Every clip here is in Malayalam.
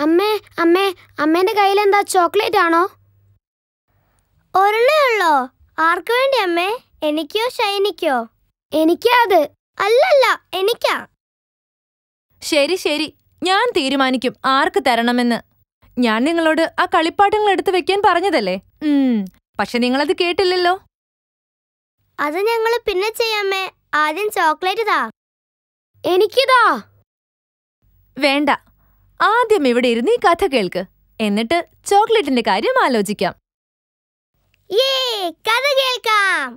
അമ്മേ അമ്മേ അമ്മേന്റെ കയ്യിൽ എന്താ ചോക്ലേറ്റ് ആണോ ഒരെണ്ണേ ഉള്ളോ ആർക്ക് വേണ്ടി അമ്മേ എനിക്കോ ഷൈനിക്കോ എനിക്കാ അത് അല്ലല്ല എനിക്കാ ശരി ശരി ഞാൻ തീരുമാനിക്കും ആർക്ക് തരണമെന്ന് ഞാൻ നിങ്ങളോട് ആ കളിപ്പാട്ടങ്ങൾ എടുത്തു വെക്കാൻ പറഞ്ഞതല്ലേ ഉം പക്ഷെ നിങ്ങളത് കേട്ടില്ലല്ലോ അത് ഞങ്ങൾ പിന്നെ ചെയ്യാമേ ആദ്യം ചോക്ലേറ്റ് താ എനിക്കിതാ വേണ്ട ആദ്യം ഇവിടെ ഇരുന്ന് ഈ കഥ കേൾക്ക് എന്നിട്ട് ചോക്ലേറ്റിന്റെ കാര്യം ആലോചിക്കാം ഏ കഥ കേൾക്കാം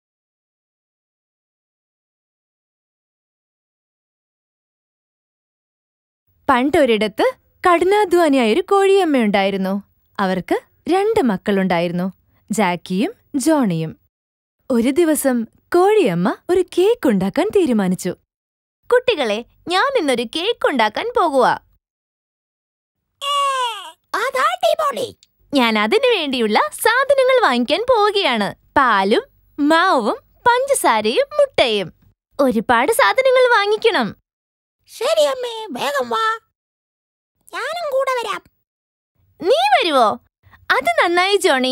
പണ്ടൊരിടത്ത് കഠിനാധ്വാനിയായൊരു കോഴിയമ്മയുണ്ടായിരുന്നു അവർക്ക് രണ്ട് മക്കളുണ്ടായിരുന്നു ജാക്കിയും ജോണിയും ഒരു ദിവസം കോഴിയമ്മ ഒരു കേക്ക് ഉണ്ടാക്കാൻ തീരുമാനിച്ചു കുട്ടികളെ ഞാൻ ഇന്നൊരു കേക്ക് ഉണ്ടാക്കാൻ പോകുക അതാടിപൊളി ഞാൻ അതിനു വേണ്ടിയുള്ള സാധനങ്ങൾ വാങ്ങിക്കാൻ പോവുകയാണ് പാലും മാവും പഞ്ചസാരയും മുട്ടയും ഒരുപാട് സാധനങ്ങൾ വാങ്ങിക്കണം ശരി അമ്മേ വേഗം വാ ഞാനും കൂടെ വരാം നീ വരുവോ അത് നന്നായി ജോണി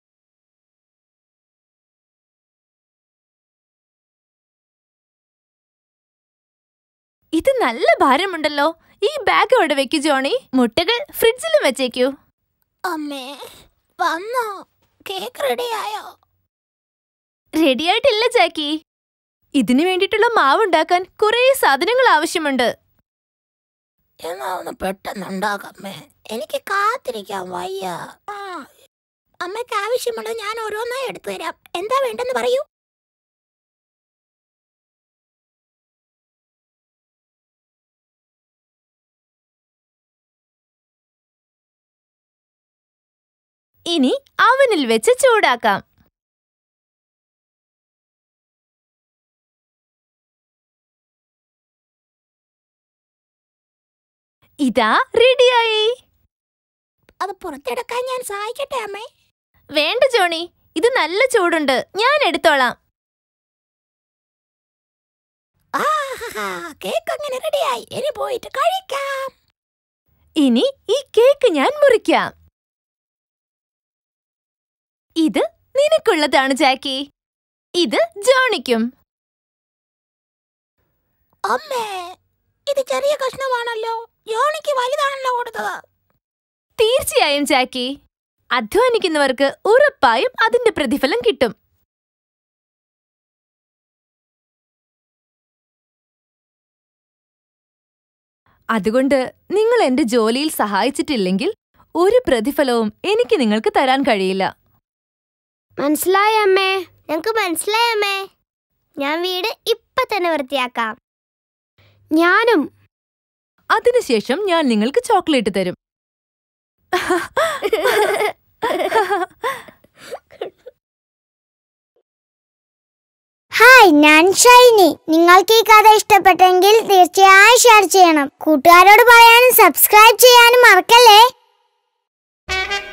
ഇത് നല്ല ഭാരമുണ്ടല്ലോ ഈ ബാഗ് എവിടെ വെക്കൂ ജോണി മുട്ടകൾ ഫ്രിഡ്ജിലും വെച്ചേക്കൂ അമ്മേ വന്നോ കേക്ക് റെഡിയായോ റെഡിയായിട്ടില്ല ജാക്കി ഇതിനു വേണ്ടിയിട്ടുള്ള മാവുണ്ടാക്കാൻ കുറേ സാധനങ്ങൾ ആവശ്യമുണ്ട് എന്നാ ഒന്ന് പെട്ടെന്ന് ഉണ്ടാക്കമ്മേ എനിക്ക് കാത്തിരിക്കാൻ വയ്യ ആ, അമ്മയ്ക്ക് ആവശ്യമുള്ളത് ഞാൻ ഓരോന്നായി എടുത്തു തരാം എന്താ വേണ്ടെന്ന് പറയൂ ഇനി അവനിൽ വെച്ച് ചൂടാക്കാം ഇതാ റെഡിയായി അത് പുറത്തെടുക്കാൻ ഞാൻ സഹായിക്കട്ടെ അമ്മേ വേണ്ട ജോണി ഇത് നല്ല ചൂടുണ്ട് ഞാൻ എടുത്തോളാം ആഹാ കേക്ക് അങ്ങനെ റെഡിയായി ഇനി പോയിട്ട് കഴിക്കാം ഇനി ഈ കേക്ക് ഞാൻ മുറിക്കാം ഇത് നിനക്കുള്ളതാണ് ജാക്കി ഇത് ജോണിക്കും അമ്മേ ഇത് ചെറിയ കഷ്ണമാണല്ലോ യോണിക്ക് വലുതാണല്ലോ കൊടുത്തത് തീർച്ചയായും ജാക്കി അധ്വാനിക്കുന്നവർക്ക് ഉറപ്പായും അതിന്റെ പ്രതിഫലം കിട്ടും അതുകൊണ്ട് നിങ്ങൾ എന്റെ ജോലിയിൽ സഹായിച്ചിട്ടില്ലെങ്കിൽ ഒരു പ്രതിഫലവും എനിക്ക് നിങ്ങൾക്ക് തരാൻ കഴിയില്ല മനസ്സിലായ അമ്മേ ഞങ്ങക്ക് മനസ്സിലായി അമ്മേ ഞാൻ വീട് ഇപ്പൊ തന്നെ വൃത്തിയാക്കാം ഞാനും അതിനുശേഷം ഞാൻ നിങ്ങൾക്ക് ചോക്ലേറ്റ് തരും ഹായ് ഞാൻ ഷൈനി നിങ്ങൾക്ക് ഈ കഥ ഇഷ്ടപ്പെട്ടെങ്കിൽ തീർച്ചയായും ഷെയർ ചെയ്യണം കൂട്ടുകാരോട് പറയാനും സബ്സ്ക്രൈബ് ചെയ്യാനും മറക്കല്ലേ